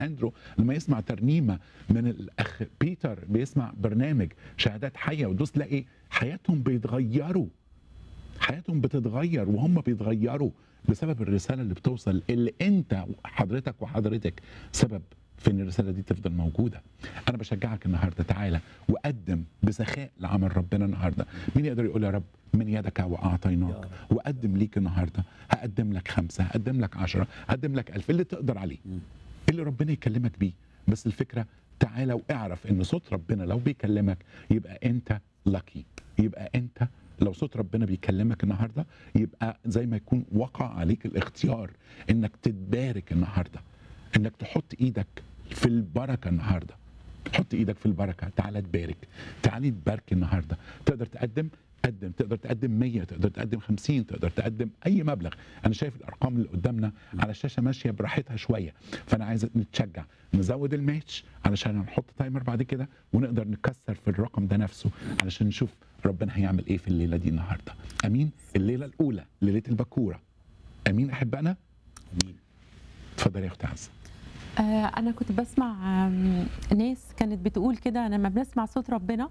اندرو لما يسمع ترنيمه من الاخ بيتر بيسمع برنامج شهادات حيه ودوس تلاقي حياتهم بيتغيروا حياتهم بتتغير وهم بيتغيروا بسبب الرساله اللي بتوصل اللي انت حضرتك وحضرتك سبب في ان الرساله دي تفضل موجوده. انا بشجعك النهارده تعالى وقدم بسخاء لعمل ربنا النهارده، مين يقدر يقول يا رب من يدك واعطيناك وقدم ليك النهارده هقدم لك خمسه هقدم لك عشرة هقدم لك ألف اللي تقدر عليه اللي ربنا يكلمك بيه بس الفكره تعالى واعرف ان صوت ربنا لو بيكلمك يبقى انت لاكي يبقى انت لو صوت ربنا بيكلمك النهارده يبقى زي ما يكون وقع عليك الاختيار انك تتبارك النهارده انك تحط ايدك في البركه النهارده حط ايدك في البركه تعالى تبارك تعالي تبارك النهارده تقدر تقدم قدم تقدر تقدم 100 تقدر تقدم 50 تقدر تقدم اي مبلغ انا شايف الارقام اللي قدامنا على الشاشه ماشيه براحتها شويه فانا عايز نتشجع نزود الماتش علشان هنحط تايمر بعد كده ونقدر نكسر في الرقم ده نفسه علشان نشوف ربنا هيعمل ايه في الليله دي النهارده امين الليله الاولى ليله البكوره امين احبائنا امين اتفضل يا اختي عزه آه، أنا كنت بسمع آم، ناس كانت بتقول كده لما بنسمع صوت ربنا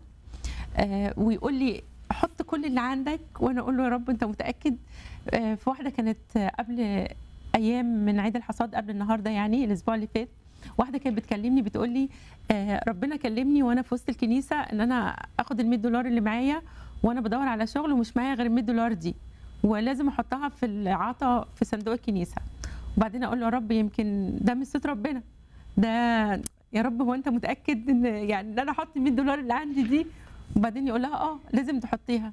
آه، ويقول لي حط كل اللي عندك وأنا أقول له يا رب أنت متأكد آه، في واحدة كانت آه، قبل أيام من عيد الحصاد قبل النهاردة يعني الأسبوع اللي فات واحدة كانت بتكلمني بتقول لي آه، ربنا كلمني وأنا في وسط الكنيسة إن أنا آخد ال 100 دولار اللي معايا وأنا بدور على شغل ومش معايا غير ال 100 دولار دي ولازم أحطها في العطا في صندوق الكنيسة وبعدين اقول له يا رب يمكن ده مش صوت ربنا ده يا رب هو انت متاكد ان يعني ان انا احط 100 دولار اللي عندي دي وبعدين يقول لها اه لازم تحطيها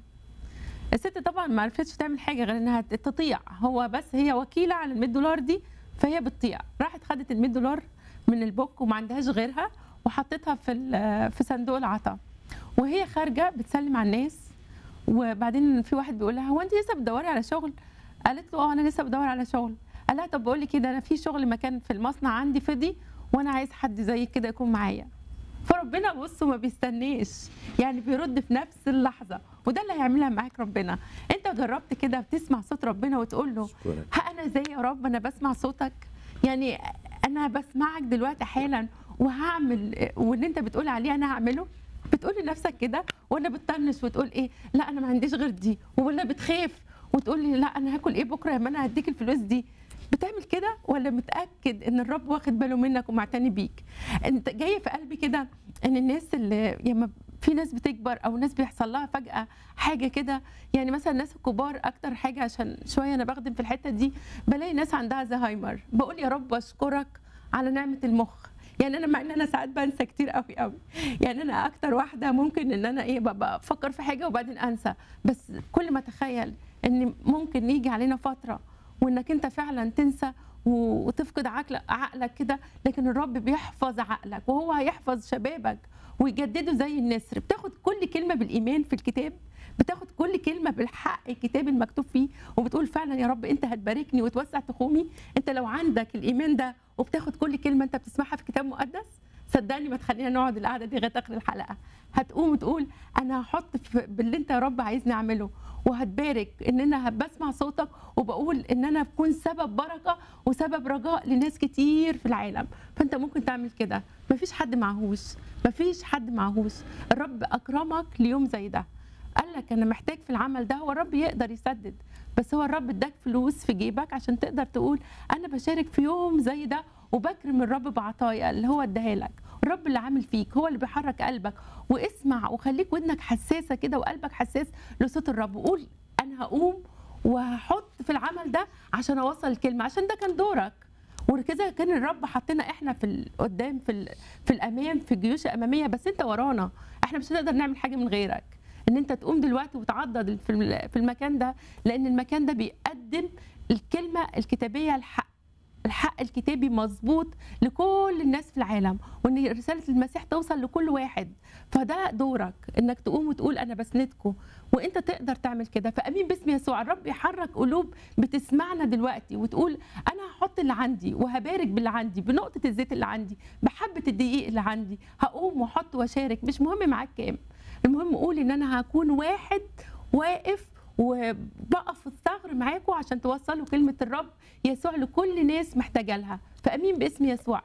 الست طبعا ما عرفتش تعمل حاجه غير انها تطيع هو بس هي وكيله على ال 100 دولار دي فهي بتطيع راحت خدت ال 100 دولار من البوك وما عندهاش غيرها وحطيتها في ال- في صندوق العطاء وهي خارجه بتسلم على الناس وبعدين في واحد بيقول لها هو انت لسه بتدوري على شغل قالت له اه انا لسه بدور على شغل قال لها طب بقول لك كده انا في شغل مكان في المصنع عندي فضي وانا عايز حد زي كده يكون معايا فربنا بص ما بيستناش يعني بيرد في نفس اللحظه وده اللي هيعملها معاك ربنا انت جربت كده بتسمع صوت ربنا وتقول له اشكرك ها انا زي يا رب انا بسمع صوتك يعني انا بسمعك دلوقتي حالا وهعمل واللي انت بتقول عليه انا هعمله بتقول لنفسك كده ولا بتطنش وتقول ايه لا انا ما عنديش غير دي ولا بتخاف وتقول لي لا انا هاكل ايه بكره يا ما انا هديك الفلوس دي بتعمل كده ولا متاكد ان الرب واخد باله منك ومعتني بيك انت جاي في قلبي كده ان الناس اللي ياما في ناس بتكبر او ناس بيحصل لها فجاه حاجه كده يعني مثلا الناس الكبار اكتر حاجه عشان شويه انا بخدم في الحته دي بلاقي ناس عندها زهايمر بقول يا رب اشكرك على نعمه المخ يعني انا مع ان انا ساعات بنسى كتير قوي قوي يعني انا اكتر واحده ممكن ان انا ايه ببقى افكر في حاجه وبعدين انسى بس كل ما اتخيل ان ممكن يجي علينا فتره وانك انت فعلا تنسى و- وتفقد عقلك عقلك كده لكن الرب بيحفظ عقلك وهو هيحفظ شبابك ويجدده زي النسر بتاخد كل كلمه بالايمان في الكتاب بتاخد كل كلمه بالحق الكتاب المكتوب فيه وبتقول فعلا يا رب انت هتباركني وتوسع تخومي انت لو عندك الايمان ده وبتاخد كل كلمه انت بتسمعها في كتاب مقدس صدقني ما تخلينا نقعد القعده دي لغايه اخر الحلقه هتقوم وتقول انا هحط في باللي انت يا رب عايزني اعمله وهتبارك ان انا بسمع صوتك وبقول ان انا بكون سبب بركه وسبب رجاء لناس كتير في العالم فانت ممكن تعمل كده مفيش حد معهوش مفيش حد معهوش الرب اكرمك ليوم زي ده قال لك انا محتاج في العمل ده هو الرب يقدر يسدد بس هو الرب اداك فلوس في جيبك عشان تقدر تقول انا بشارك في يوم زي ده وبكرم الرب بعطايا اللي هو اداها لك الرب اللي عامل فيك هو اللي بيحرك قلبك واسمع وخليك ودنك حساسه كده وقلبك حساس لصوت الرب وقول انا هقوم وهحط في العمل ده عشان اوصل الكلمه عشان ده كان دورك وكذا كان الرب حطينا احنا في ال- قدام في ال- في الامام في الجيوش الاماميه بس انت ورانا احنا مش هنقدر نعمل حاجه من غيرك ان انت تقوم دلوقتي وتعضد في الم- في المكان ده لان المكان ده بيقدم الكلمه الكتابيه الحق الحق الكتابي مظبوط لكل الناس في العالم وان رساله المسيح توصل لكل واحد فده دورك انك تقوم وتقول انا بسندكم وانت تقدر تعمل كده فامين باسم يسوع الرب يحرك قلوب بتسمعنا دلوقتي وتقول انا هحط اللي عندي وهبارك باللي عندي بنقطه الزيت اللي عندي بحبه الدقيق اللي عندي هقوم واحط واشارك مش مهم معاك كام المهم قول ان انا هكون واحد واقف وبقف في الثغر معاكم عشان توصلوا كلمه الرب يسوع لكل ناس محتاجه لها فامين باسم يسوع